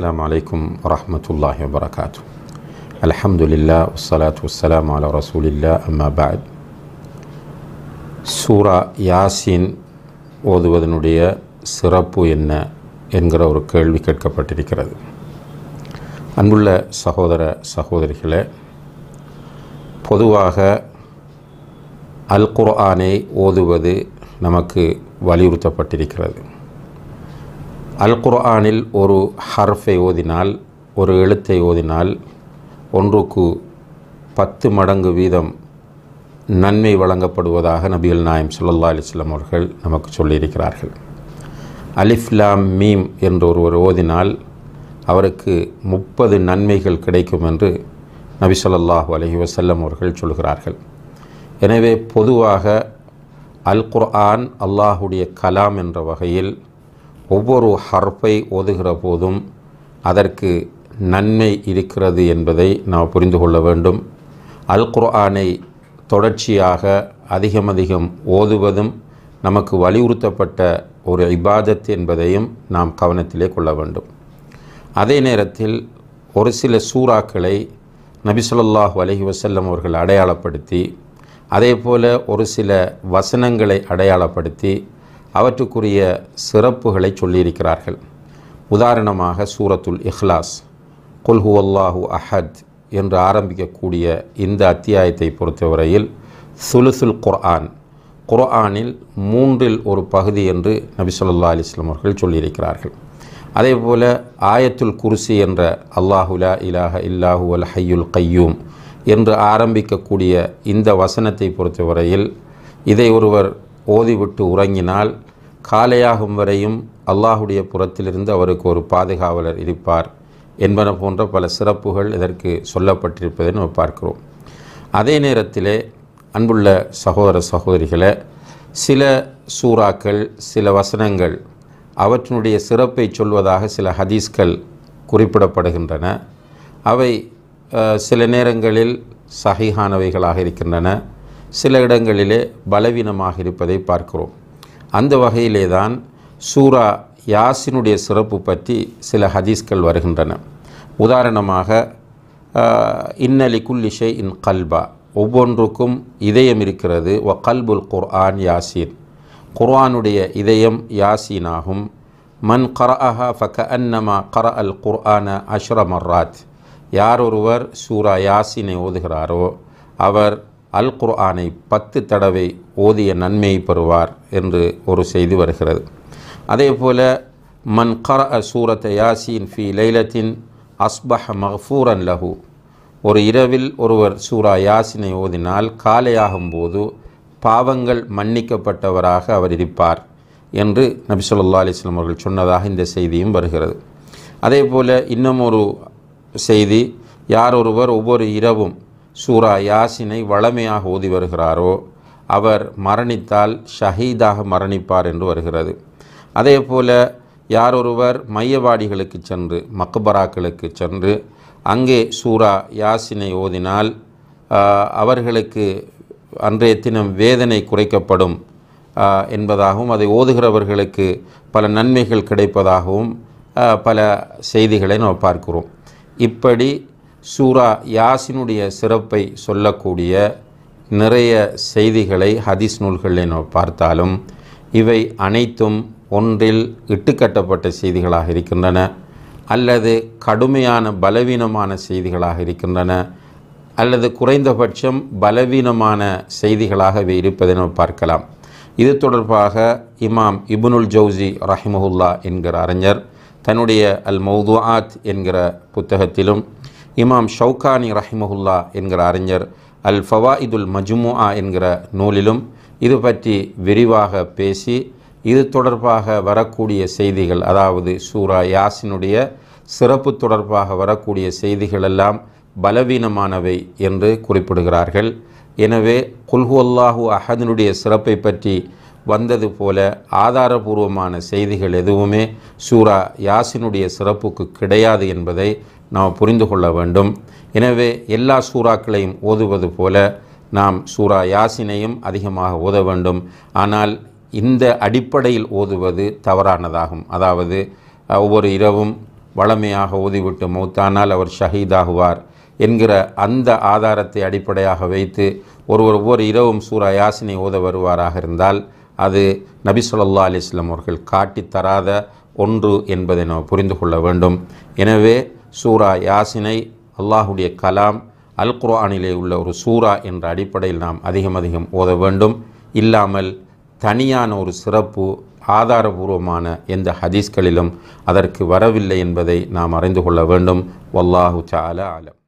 السلام عليكم ورحمة الله وبركاته الحمد لله والصلاة والسلام على رسول الله أما بعد சூரா யாசின் ஓதுவதனுடைய சிறப்பு என்ன என்கிற ஒரு கேள்வி கேட்கப்பட்டிருக்கிறது அன்புள்ள சகோதர சகோதரிகளே பொதுவாக அல் குர்ஆனை ஓதுவது நமக்கு வலியுறுத்தப்பட்டிருக்கிறது அல் குர்ஆனில் ஒரு ஹர்ஃபை ஓதினால் ஒரு எழுத்தை ஓதினால் ஒன்றுக்கு பத்து மடங்கு வீதம் நன்மை வழங்கப்படுவதாக நபிகள் நாயம் ஸல்லல்லாஹு அலைஹி வஸல்லம் அவர்கள் நமக்கு சொல்லியிருக்கிறார்கள் அலிஃப்லாம் மீம் என்று ஒருவர் ஓதினால் அவருக்கு முப்பது நன்மைகள் கிடைக்கும் என்று நபி ஸல்லல்லாஹு அலைஹி வஸல்லம் அவர்கள் சொல்கிறார்கள் எனவே பொதுவாக அல் குர்ஆன் அல்லாஹுடைய கலாம் என்ற வகையில் ஒவ்வொரு ஹர்ஃபை ஓதுகிற போதும் அதற்கு நன்மை இருக்கிறது என்பதை நாம் புரிந்து கொள்ள வேண்டும் அல் குர்ஆனை தொடர்ச்சியாக அதிகம் அதிகம் ஓதுவதும் நமக்கு வலியுறுத்தப்பட்ட ஒரு இபாதத் என்பதையும் நாம் கவனத்திலே கொள்ள வேண்டும் அதே நேரத்தில் ஒரு சில சூறாக்களை நபி ஸல்லல்லாஹு அலைஹி வஸல்லம் அவர்கள் அடையாளப்படுத்தி அதே போல ஒரு சில வசனங்களை அடையாளப்படுத்தி அவற்றுக்குரிய சிறப்புகளை சொல்லியிருக்கிறார்கள் உதாரணமாக சூரத்துல் இஹ்லாஸ் குல் ஹுவல்லாஹு அஹத் என்று ஆரம்பிக்கக்கூடிய இந்த அத்தியாயத்தை பொறுத்தவரையில் சுலுசுல் குர்ஆன் குர்ஆனில் மூன்றில் ஒரு பகுதி என்று நபி சொல்லா அலிஸ்லாம் அவர்கள் சொல்லியிருக்கிறார்கள் அதே போல ஆயத்துல் குர்சி என்ற அல்லாஹுலா இலாஹ இல்லாஹு அல் ஹையுல் கையூம் என்று ஆரம்பிக்கக்கூடிய இந்த வசனத்தை பொறுத்தவரையில் இதை ஒருவர் ஓதிவிட்டு உறங்கினால் காலையாகும் வரையும் அல்லாஹுடைய புறத்திலிருந்து அவருக்கு ஒரு பாதுகாவலர் இருப்பார் என்பன போன்ற பல சிறப்புகள் இதற்கு சொல்லப்பட்டிருப்பதை நம்ம பார்க்கிறோம் அதே நேரத்திலே அன்புள்ள சகோதர சகோதரிகளை சில சூறாக்கள் சில வசனங்கள் அவற்றினுடைய சிறப்பை சொல்வதாக சில ஹதீஸ்கள் குறிப்பிடப்படுகின்றன அவை சில நேரங்களில் சகிஹானவைகளாக இருக்கின்றன சில இடங்களிலே பலவீனமாக இருப்பதை பார்க்கிறோம் அந்த வகையிலே தான் சூரா யாசினுடைய சிறப்பு பற்றி சில ஹதீஸ்கள் வருகின்றன உதாரணமாக இன்னலி குல்லிஷை இன் கல்பா ஒவ்வொன்றுக்கும் இதயம் இருக்கிறது வ கல்புல் குர்ஆன் யாசீன் குர்ஆனுடைய இதயம் யாசீனாகும் மன் கரஅஹா ஃபக அன்னமா கர அல் குர்ஆன அஷ்ர மர்ராத் யார் ஒருவர் சூரா யாசினை ஓதுகிறாரோ அவர் அல் குர்ஆனை பத்து தடவை ஓதிய நன்மையை பெறுவார் என்று ஒரு செய்தி வருகிறது அதே போல மன் கர சூரத் யாசின் ஃபி லைலத்தின் அஸ்பஹ மஹ்ஃபூரன் லஹு ஒரு இரவில் ஒருவர் சூரா யாசினை ஓதினால் காலையாகும்போது பாவங்கள் மன்னிக்கப்பட்டவராக அவர் இருப்பார் என்று நபி சொல்லா அலிஸ்லாம் அவர்கள் சொன்னதாக இந்த செய்தியும் வருகிறது அதே போல் இன்னும் ஒரு செய்தி யார் ஒருவர் ஒவ்வொரு இரவும் சூரா யாசினை வளமையாக ஓதி வருகிறாரோ அவர் மரணித்தால் ஷஹீதாக மரணிப்பார் என்று வருகிறது அதே போல் யார் ஒருவர் மையவாடிகளுக்கு சென்று மக்பராக்களுக்கு சென்று அங்கே சூரா யாசினை ஓதினால் அவர்களுக்கு அன்றைய தினம் வேதனை குறைக்கப்படும் என்பதாகவும் அதை ஓதுகிறவர்களுக்கு பல நன்மைகள் கிடைப்பதாகவும் பல செய்திகளை நாம் பார்க்கிறோம் இப்படி சூரா யாசினுடைய சிறப்பை சொல்லக்கூடிய நிறைய செய்திகளை ஹதீஸ் நூல்களில் நாம் பார்த்தாலும் இவை அனைத்தும் ஒன்றில் இட்டுக்கட்டப்பட்ட செய்திகளாக இருக்கின்றன அல்லது கடுமையான பலவீனமான செய்திகளாக இருக்கின்றன அல்லது குறைந்தபட்சம் பலவீனமான செய்திகளாக இவை இருப்பதை நாம் பார்க்கலாம் இது தொடர்பாக இமாம் இபுனுல் ஜவுசி ரஹிமஹுல்லா என்கிற அறிஞர் தன்னுடைய அல் மௌதுஆத் என்கிற புத்தகத்திலும் இமாம் ஷவுகானி ரஹிமஹுல்லா என்கிற அறிஞர் அல் ஃபவாயிதுல் மஜ்முஆ என்கிற நூலிலும் இது பற்றி விரிவாக பேசி இது தொடர்பாக வரக்கூடிய செய்திகள் அதாவது சூரா யாசினுடைய சிறப்பு தொடர்பாக வரக்கூடிய செய்திகள் எல்லாம் பலவீனமானவை என்று குறிப்பிடுகிறார்கள் எனவே குல்ஹு அல்லாஹு அஹதனுடைய சிறப்பை பற்றி வந்தது போல ஆதாரபூர்வமான செய்திகள் எதுவுமே சூரா யாசினுடைய சிறப்புக்கு கிடையாது என்பதை நாம் புரிந்து கொள்ள வேண்டும் எனவே எல்லா சூறாக்களையும் ஓதுவது போல நாம் சூரா யாசினையும் அதிகமாக ஓத வேண்டும் ஆனால் இந்த அடிப்படையில் ஓதுவது தவறானதாகும் அதாவது அஹ், ஒவ்வொரு இரவும் வளமையாக ஓதிவிட்டு மௌத்தானால் அவர் ஷஹீதாகுவார் என்கிற அந்த ஆதாரத்தை அடிப்படையாக வைத்து ஒருவர் ஒவ்வொரு இரவும் சூரா யாசினை ஓத வருவாராக இருந்தால் அது நபி சொல்லா அலிஸ்லாம் அவர்கள் காட்டித் தராத ஒன்று என்பதை நாம் புரிந்து கொள்ள வேண்டும் எனவே சூரா யாசினை அல்லாஹுடைய கலாம் அல் குர்ஆனிலே உள்ள ஒரு சூரா என்ற அடிப்படையில் நாம் அதிகம் அதிகம் ஓத வேண்டும் இல்லாமல் தனியான ஒரு சிறப்பு ஆதாரபூர்வமான எந்த ஹதீஸ்களிலும் அதற்கு வரவில்லை என்பதை நாம் அறிந்து கொள்ள வேண்டும் வல்லாஹு சால ஆலம்